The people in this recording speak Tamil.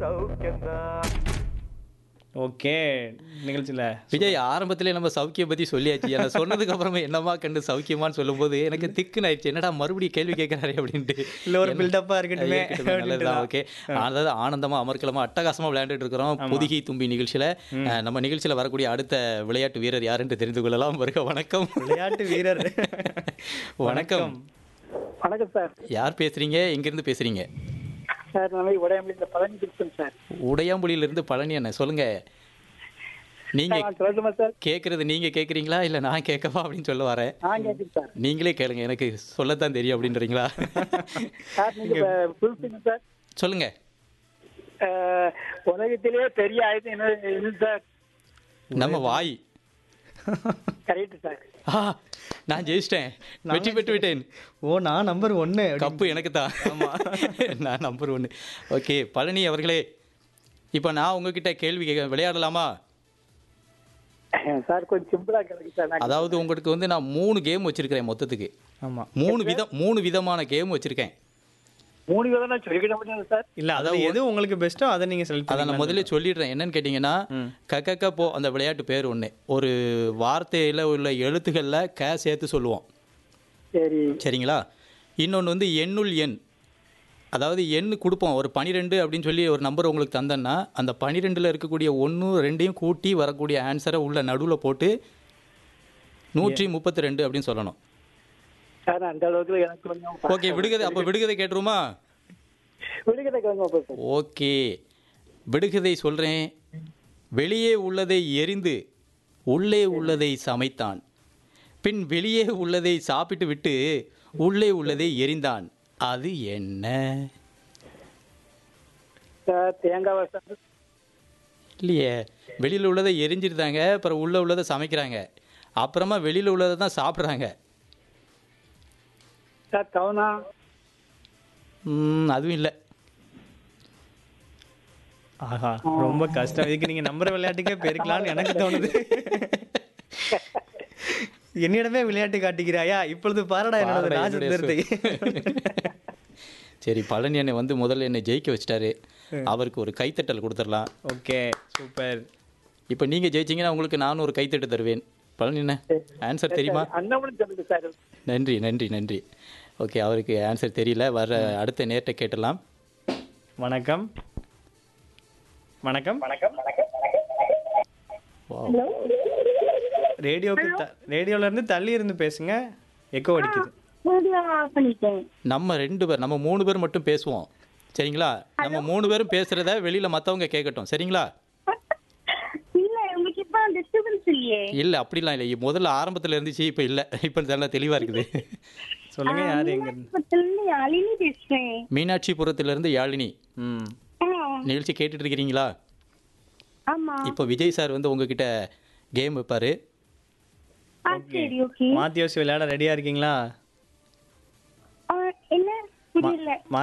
சௌக்கியம்தான் ஓகே நிகழ்ச்சியில் விஜய் ஆரம்பத்திலே நம்ம சௌக்கியம் பத்தி சொல்லியாச்சு நான் சொன்னதுக்கு அப்புறமே என்னமா கண்டு சௌக்கியமான்னு சொல்லும்போது எனக்கு திக்குன்னு ஆயிடுச்சு என்னடா மறுபடியும் கேள்வி கேட்கிறாரு அப்படின்ட்டு இல்ல ஒரு build-up-ஆ இருக்கட்டுமே இருக்கட்டுமே, நல்லதுதான் ஓகே அதாவது ஆனந்தமா அமர்க்கலமா அட்டகாசமா விளையாண்டுட்டு இருக்கிறோம் புதுகை தும்பி நிகழ்ச்சியில அஹ், நம்ம நிகழ்ச்சியில வரக்கூடிய அடுத்த விளையாட்டு வீரர் யாருன்னு தெரிந்து கொள்ளலாம் வருக வணக்கம் விளையாட்டு வீரர் வணக்கம் வணக்கம் சார் யார் பேசுறீங்க எங்கிருந்து பேசுறீங்க சார் நம்ம உடையாமலி இந்த பழனி கிருஷ்ணன் சார் உடையாம்புலியில இருந்து பழனி அண்ணன் சொல்லுங்க நீங்க நான் சொல்லட்டுமா சார் கேக்குறது நீங்க கேக்குறீங்களா இல்ல நான் கேட்கவா அப்படின்னு சொல்ல வரேன் நான் கேட்குறேன் சார் நீங்களே கேளுங்க எனக்கு சொல்லத்தான் தெரியும் அப்படின்றீங்களா சார் நீங்க புதுசுங்க சார் சொல்லுங்க அஹ், உலகத்திலேயே பெரிய ஆயுதம் என்ன என்ன சார் நம்ம வாய் கரெக்ட் சார் ஆ, நான் ஜெயிச்சிட்டேன் வெற்றி பெற்று விட்டேன் ஓ நான் நம்பர் ஒன்று கப்பு எனக்கு தான் நான் நம்பர் ஒன்று ஓகே பழனி அவர்களே இப்போ நான் உங்ககிட்ட கேள்வி கேட்க விளையாடலாமா சார் கொஞ்சம் சிம்பிளா கிடைக்கு சார் நான் அதாவது உங்களுக்கு வந்து நான் மூணு கேம் வச்சிருக்கிறேன் மொத்தத்துக்கு ஆமாம் மூணு விதம் மூணு விதமான கேம் வச்சிருக்கேன் மூணு விதம் நான் சொல்லிக்கிட முடியாது சார் இல்லை அதாவது எது உங்களுக்கு பெஸ்ட்டோ அதை நீங்கள் செலக்ட் அதை நான் முதல்ல சொல்லிடுறேன் என்னன்னு கேட்டிங்கன்னா கக்கக்க போ அந்த விளையாட்டு பேர் ஒன்று ஒரு வார்த்தையில் உள்ள எழுத்துக்களில் க சேர்த்து சொல்லுவோம் சரி சரிங்களா இன்னொன்று வந்து எண்ணுள் எண் அதாவது எண் கொடுப்போம் ஒரு பனிரெண்டு அப்படின்னு சொல்லி ஒரு நம்பர் உங்களுக்கு தந்தேன்னா அந்த பனிரெண்டில் இருக்கக்கூடிய ஒன்று ரெண்டையும் கூட்டி வரக்கூடிய ஆன்சரை உள்ள நடுவில் போட்டு நூற்றி முப்பத்தி ரெண்டு அப்படின்னு சொல்லணும் சார் அந்த அளவுக்கு எனக்கு கொஞ்சம் ஓகே விடுகதை அப்போ விடுகதை கேட்டுருமா விடுகதை கொஞ்சம் சார் ஓகே விடுகதை சொல்கிறேன் வெளியே உள்ளதை எரிந்து உள்ளே உள்ளதை சமைத்தான் பின் வெளியே உள்ளதை சாப்பிட்டு விட்டு உள்ளே உள்ளதை எரிந்தான் அது என்ன சார் தேங்காவா சார் இல்லையே வெளியில் உள்ளதை எரிஞ்சிருந்தாங்க அப்புறம் உள்ளே உள்ளதை சமைக்கிறாங்க அப்புறமா வெளியில் உள்ளதை தான் சாப்பிட்றாங்க சார் கவுனா ம், அதுவும் இல்லை ஆஹா ரொம்ப கஷ்டம் இதுக்கு நீங்கள் நம்பர் விளையாட்டுக்கே போயிருக்கலாம்னு எனக்கு தோணுது என்னிடமே விளையாட்டு காட்டுகிறாயா இப்பொழுது பாரடா என்னோட பாரடா ராஜதந்திரத்தை சரி பழனி என்னை வந்து முதல்ல என்னை ஜெயிக்க வச்சிட்டாரு அவருக்கு ஒரு கைத்தட்டல் கொடுத்துடலாம் ஓகே சூப்பர் இப்போ நீங்கள் ஜெயிச்சீங்கன்னா உங்களுக்கு நானும் ஒரு கைத்தட்டு தருவேன் பழனி என்ன ஆன்சர் தெரியுமா அண்ணாமலை சொல்லுங்க சார் நன்றி நன்றி நன்றி ஓகே அவருக்கு ஆன்சர் தெரியல வர அடுத்த நேரத்தை கேட்டலாம் வணக்கம் வணக்கம் ரேடியோக்கு த- ரேடியோல இருந்து தள்ளி இருந்து பேசுங்க எக்கோ அடிக்குது நம்ம ரெண்டு பேர் நம்ம மூணு பேர் மட்டும் பேசுவோம் சரிங்களா நம்ம மூணு பேரும் பேசுறத வெளியில மத்தவங்க கேட்கட்டும் சரிங்களா இல்ல உங்களுக்கு இப்ப டிஸ்டர்பன்ஸ் இல்லையே இல்ல அப்படிலாம் இல்லை முதல்ல ஆரம்பத்துல இருந்துச்சு இப்போ இல்ல இப்போ நல்லா தெளிவா இருக்குது சொல்லுங்க யார் எங்க இருந்து பக்கத்துல இருந்து யாழினி பேசுறேன் மீனாட்சிபுரத்துல இருந்து யாழினி ம் ஆ, நிகழ்ச்சி கேட்டுட்டு இருக்கிறீங்களா ஆமா இப்போ விஜய் சார் வந்து உங்ககிட்ட கேம் வைப்பாரு ஆ சரி ஓகே மாத்தி யோசி விளையாட ரெடியா இருக்கீங்களா என்ன புரியல